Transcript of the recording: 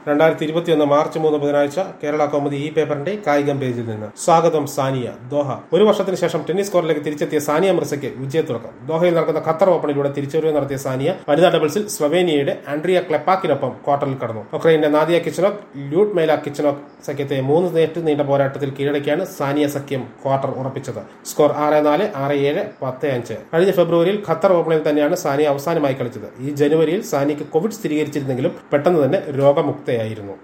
രണ്ടായിരത്തി ഇരുപത്തിയൊന്ന് മാർച്ച് മൂന്ന് ബുധനാഴ്ച കേരള കൗമുദി ഈ പേപ്പറിന്റെ കായികം പേജിൽ നിന്ന് സ്വാഗതം സാനിയ ദോഹ ഒരു വർഷത്തിന് ശേഷം ടെന്നീസ് കോർട്ടിലേക്ക് തിരിച്ചെത്തിയ സാനിയ മിർസയ്ക്ക് വിജയത്തുടക്കം ദോഹയിൽ നടക്കുന്ന ഖത്തർ ഓപ്പണിലൂടെ തിരിച്ചുവരവ് നടത്തിയ സാനിയ വനിതാ ഡബിൾസിൽ സ്ലൊവേനിയയുടെ ആൻഡ്രിയ ക്ലെപ്പാക്കിനൊപ്പം ക്വാർട്ടറിൽ കടന്നു ഒക്രൈന്റെ നാദിയ കിച്ചനോക് ല്യൂട്ട് മൈല കിച്ചനോക് സഖ്യത്തെ മൂന്ന് നേറ്റ് നീണ്ട പോരാട്ടത്തിൽ കീഴടക്കിയാണ് സാനിയ സഖ്യം ക്വാർട്ടർ ഉറപ്പിച്ചത് സ്കോർ ആറ് നാല് ആറ് ഏഴ് പത്ത് അഞ്ച് കഴിഞ്ഞ ഫെബ്രുവരിയിൽ ഖത്തർ ഓപ്പണിൽ തന്നെയാണ് സാനിയ അവസാനമായി കളിച്ചത് ഈ ജനുവരിയിൽ സാനിയയ്ക്ക് കോവിഡ് സ്ഥിരീകരിച്ചിരുന്നെങ്കിലും പെട്ടെന്ന് തന്നെ രോഗമുക്തയായിരുന്നു